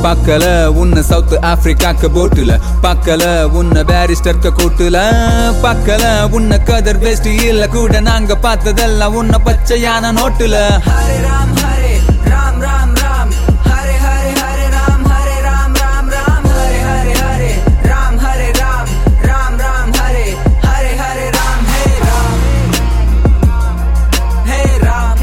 பார்க்கல உன்னை சவுத் ஆப்பிரிக்காக்கு போட்டுல பார்க்கல உன்னை பேரிஸ்டர்க்க கூட்டுல பார்க்கல உன்னை கதர் வேஸ்ட் இல்ல கூட நாங்க பார்த்ததெல்லாம் உன்னை பச்சையான நோட்டுல Hare Ram Hare Ram Ram Ram Hare Hare Hare Ram Hare Ram Ram Ram Hare Hare Hare Ram Hare Ram Ram Ram Hare Hare Hare Ram Hey Ram Hey Ram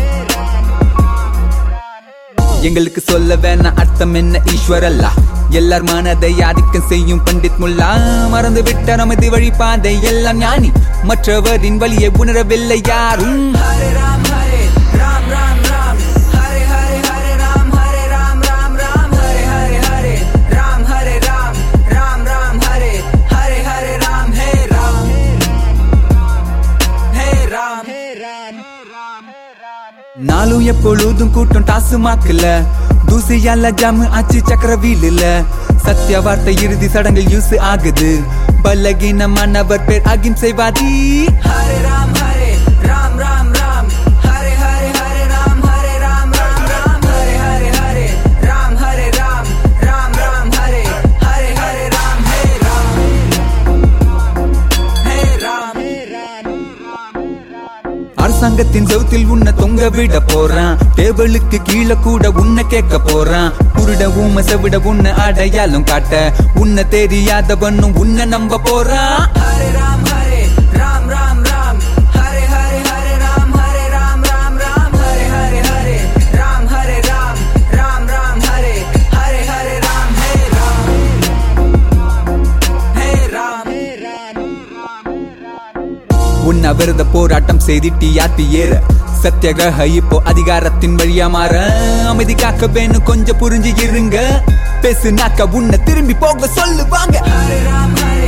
எங்களுக்கு சொல்ல வேணா அர்த்தம் என்ன ஈஸ்வரல்லா எல்லார் மனதை ஆதிக்கம் செய்யும் பண்டித் முல்லா மறந்து விட்ட நமது வழிபாதை எல்லாம் ஞானி மற்றவரின் வழியை உணரவில்லை யாரும் Hare Ram Hare Ram Ram Ram Hare Hare Hare Ram Hare Ram Ram Ram Hare Hare Hare Ram Hare Ram Ram Ram Hare Hare Hare Ram Hey Ram Hey Ram நாளும் எப்பொழுதும் கூட்டம் டாசுமாக்கல தூசியால ஜாமு ஆச்சு சக்கர வீலுல சத்திய வார்த்தை இறுதி சடங்கில் use ஆகுது பலகீனமானவர் பேர் அகிம்சைவாதி Hare Ram Hare Ram Ram Ram Hare Hare Hare Ram Hare Ram Ram Ram Hare Hare Hare Ram Hare Ram Ram Ram Hare Hare Hare Ram Hey Ram Hey Ram அரசாங்கத்தின் செவுத்தில் உன்னை தொங்க விட போறான் டேபிளுக்கு கீழே கூட உன்னை கேட்க போறான் குருட ஊம செவிட உன்னை அடையாளம் காட்ட உன்னை தெரியாதவனும் உன்னை நம்ப போறான் Hare Ram Hare Ram Ram Ram Hare Hare Hare Ram Hare Ram Ram Ram Hare Hare Hare Ram Hare Ram Ram Ram Hare Hare Hare Ram Hey Ram Hey Ram உன்னை விரத போராட்டம் செய்திட்டு யாத்தி ஏற சத்தியகிரக இப்போ அதிகாரத்தின் வழியா மாற அமைதி காக்க வேணும் கொஞ்சம் புரிஞ்சு இருங்க பேசுனாக்க உன்னை திரும்பி போக சொல்லுவாங்க Hare Ram Hare